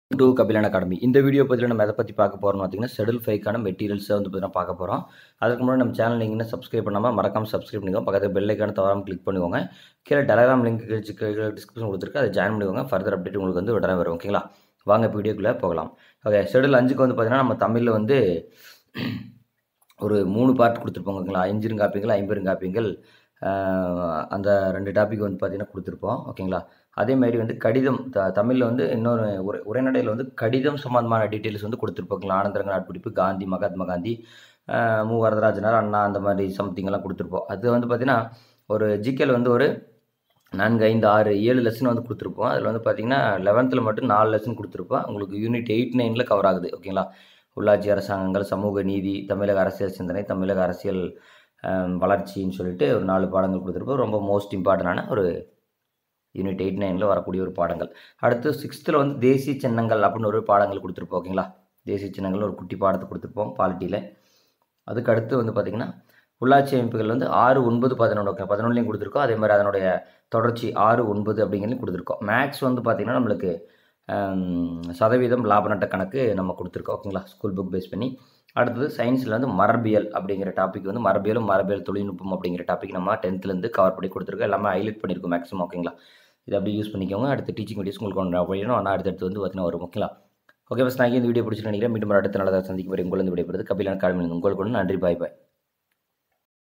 to Kapilan academy இந்த video பற்றியில் நம்ம எதை பற்றி பார்க்க போகிறோம்னு பார்த்தீங்கன்னா ஷெடியூல் ஃபைக்கான மெட்டீரியல்ஸை வந்து பார்த்தீங்கன்னா பார்க்க போகிறோம் அதுக்கு முன்னாடி நம்ம சேனல் நீங்கள் இன்னும் சப்ஸ்கிரைப் பண்ணாமல் மறக்காம சப்ஸ்கிரைப் பண்ணிக்கோங்க பக்கத்தில் பெல் ஐக்கான தவறாமல் கிளிக் பண்ணிக்கோங்க கீழே டெலகிராம் லிங்க் டிஸ்கிரிப்ஷன் கொடுத்துருக்கு அதை ஜாயின் பண்ணிக்கோங்க ஃபர்தர் அப்டேட் உங்களுக்கு வந்து உடனே வரும் ஓகேங்களா வாங்க இப்போ வீடியோக்குள்ளே போகலாம் ஓகே ஷெடியூல் அஞ்சுக்கு வந்து பார்த்தீங்கன்னா நம்ம தமிழில் வந்து ஒரு மூணு பார்ட் கொடுத்துருப்போம் ஓகேங்களா ஐஞ்சிருங்காப்பிங்கள் ஐம்பெருங்காப்பிங்கள் ஆஹ் அந்த ரெண்டு டாபிக் வந்து பார்த்திங்கன்னா கொடுத்துருப்போம் ஓகேங்களா அதே மாதிரி வந்து கடிதம் த தமிழில் வந்து இன்னொரு உரை உரைநடையில் வந்து கடிதம் சம்மந்தமான டீட்டெயில்ஸ் வந்து கொடுத்துருப்போங்களா ஆனந்தரங்க நாட்பிடிப்பு காந்தி மகாத்மா காந்தி ஆஹ் மு வரதராஜனார் அண்ணா அந்த மாதிரி சம்திங் எல்லாம் கொடுத்துருப்போம் அது வந்து பார்த்திங்கன்னா ஒரு ஜிகேல வந்து ஒரு நான்கு ஐந்து ஆறு ஏழு லெசன் வந்து கொடுத்துருப்போம் அதில் வந்து பார்த்திங்கன்னா லெவன்த்தில் மட்டும் நாலு லெசன் கொடுத்துருப்போம் உங்களுக்கு யூனிட் எயிட் நைனில் கவர் ஆகுது ஓகேங்களா உள்ளாட்சி அரசாங்கங்கள் சமூக நீதி தமிழக அரசியல் சிந்தனை தமிழக அரசியல் ஆம், வளர்ச்சின்னு சொல்லிட்டு ஒரு நாலு பாடங்கள் கொடுத்துருப்போம் ரொம்ப மோஸ்ட் இம்பார்ட்டண்டான ஒரு யூனிட் எயிட் நைனில் வரக்கூடிய ஒரு பாடங்கள் அடுத்து சிக்ஸ்த்தில் வந்து தேசிய சின்னங்கள் அப்படின்னு ஒரு பாடங்கள் கொடுத்துருப்போம் ஓகேங்களா தேசிய சின்னங்கள் ஒரு குட்டி பாடத்தை கொடுத்துருப்போம் பாலிட்டியில் அதுக்கு அடுத்து வந்து பார்த்திங்கன்னா உள்ளாட்சி அமைப்புகள் வந்து ஆறு ஒன்பது பதினொன்று ஓகே பதினொன்றுலையும் கொடுத்துருக்கோம் அதே மாதிரி அதனுடைய தொடர்ச்சி ஆறு ஒன்பது அப்படிங்கிறதையும் கொடுத்துருக்கோம் மேக்ஸ் வந்து பார்த்திங்கன்னா நம்மளுக்கு ஆம், சதவீதம் லாப நட்ட கணக்கு நம்ம கொடுத்துருக்கோம் ஓகேங்களா ஸ்கூல் புக் பேஸ் பண்ணி அடுத்தது சயின்ஸில் வந்து மரபியல் அப்படிங்கிற டாபிக் வந்து மரபியலும் மரபியல் தொழில்நுட்பம் அப்படிங்கிற டாபிக் நம்ம டென்த்லேருந்து கவர் பண்ணி கொடுத்துருக்கோம் எல்லாமே ஹைலைட் பண்ணியிருக்கோம் மேக்ஸிமம் ஓகேங்களா இதை அப்படியே யூஸ் பண்ணிக்கோங்க அடுத்த டீச்சிங் வீடியோஸ் உங்களுக்கு ஒன்று போயிடணும் ஆனால் அடுத்தடுத்து வந்து பார்த்தீங்கன்னா வரும் ஓகேங்களா ஓகே ஃபஸ்ட் நான் இந்த வீடியோ பிடிச்சி நினைக்கிறேன் மீண்டும் ஒரு அடுத்த நல்லதாக சந்திக்கும் வரை உங்களை வந்து விடைபெறுது கபிலான காலமில் உங்களுக்கு நன்றி பாய் பாய்